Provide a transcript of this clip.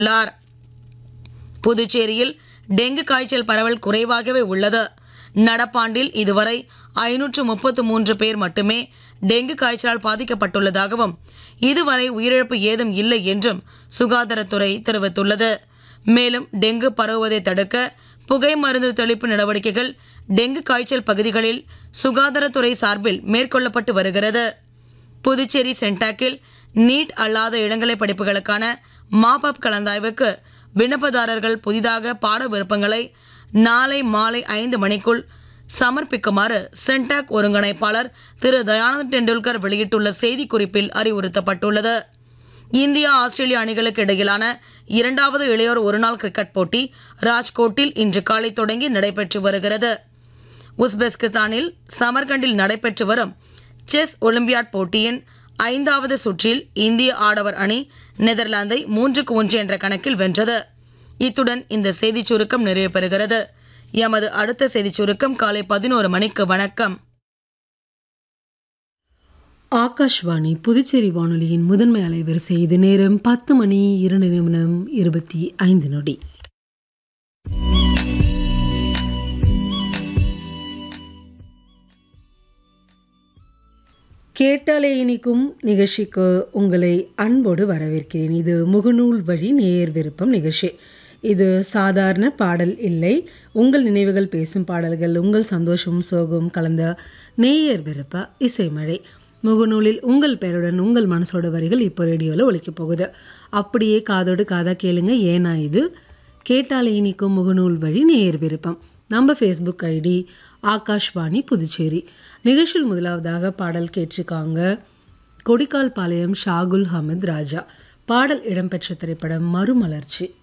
உள்ளார் புதுச்சேரியில் டெங்கு காய்ச்சல் பரவல் குறைவாகவே உள்ளது நடப்பாண்டில் இதுவரை ஐநூற்று முப்பத்து மூன்று பேர் மட்டுமே டெங்கு காய்ச்சலால் பாதிக்கப்பட்டுள்ளதாகவும் இதுவரை உயிரிழப்பு ஏதும் இல்லை என்றும் சுகாதாரத்துறை தெரிவித்துள்ளது மேலும் டெங்கு பரவுவதை தடுக்க புகை மருந்து தெளிப்பு நடவடிக்கைகள் டெங்கு காய்ச்சல் பகுதிகளில் சுகாதாரத்துறை சார்பில் மேற்கொள்ளப்பட்டு வருகிறது புதுச்சேரி சென்டாக்கில் நீட் அல்லாத இளங்கலை படிப்புகளுக்கான மாப் அப் கலந்தாய்வுக்கு விண்ணப்பதாரர்கள் புதிதாக பாட விருப்பங்களை நாளை மாலை ஐந்து மணிக்குள் சமர்ப்பிக்குமாறு சென்டாக் ஒருங்கிணைப்பாளர் திரு தயானந்த் டெண்டுல்கர் வெளியிட்டுள்ள செய்திக்குறிப்பில் அறிவுறுத்தப்பட்டுள்ளது இந்தியா ஆஸ்திரேலியா அணிகளுக்கு இடையிலான இரண்டாவது இளையோர் ஒருநாள் கிரிக்கெட் போட்டி ராஜ்கோட்டில் இன்று காலை தொடங்கி நடைபெற்று வருகிறது உஸ்பெஸ்கிஸ்தானில் சமர்கண்டில் நடைபெற்று வரும் செஸ் ஒலிம்பியாட் போட்டியின் ஐந்தாவது சுற்றில் இந்திய ஆடவர் அணி நெதர்லாந்தை மூன்றுக்கு ஒன்று என்ற கணக்கில் வென்றது இத்துடன் இந்த செய்திச் சுருக்கம் நிறைவு பெறுகிறது எமது அடுத்த செய்திச் சுருக்கம் காலை பதினோரு மணிக்கு வணக்கம் ஆகாஷ்வாணி புதுச்சேரி வானொலியின் முதன்மை அலைவரிசை இது நேரம் பத்து மணி இரண்டு நிமிடம் இருபத்தி ஐந்து நொடி கேட்டாலே இனிக்கும் நிகழ்ச்சிக்கு உங்களை அன்போடு வரவேற்கிறேன் இது முகநூல் வழி நேயர் விருப்பம் நிகழ்ச்சி இது சாதாரண பாடல் இல்லை உங்கள் நினைவுகள் பேசும் பாடல்கள் உங்கள் சந்தோஷம் சோகம் கலந்த நேயர் விருப்ப இசைமழை முகநூலில் உங்கள் பெயருடன் உங்கள் மனசோட வரிகள் இப்போ ரேடியோவில் ஒழிக்க போகுது அப்படியே காதோடு காதா கேளுங்க ஏன்னா இது கேட்டாலே இனிக்கும் முகநூல் வழி நேயர் விருப்பம் நம்ம ஃபேஸ்புக் ஐடி ஆகாஷ்வாணி புதுச்சேரி நிகழ்ச்சியில் முதலாவதாக பாடல் கேட்டிருக்காங்க கொடிக்கால் பாளையம் ஷாகுல் ஹமத் ராஜா பாடல் இடம்பெற்ற திரைப்படம் மறுமலர்ச்சி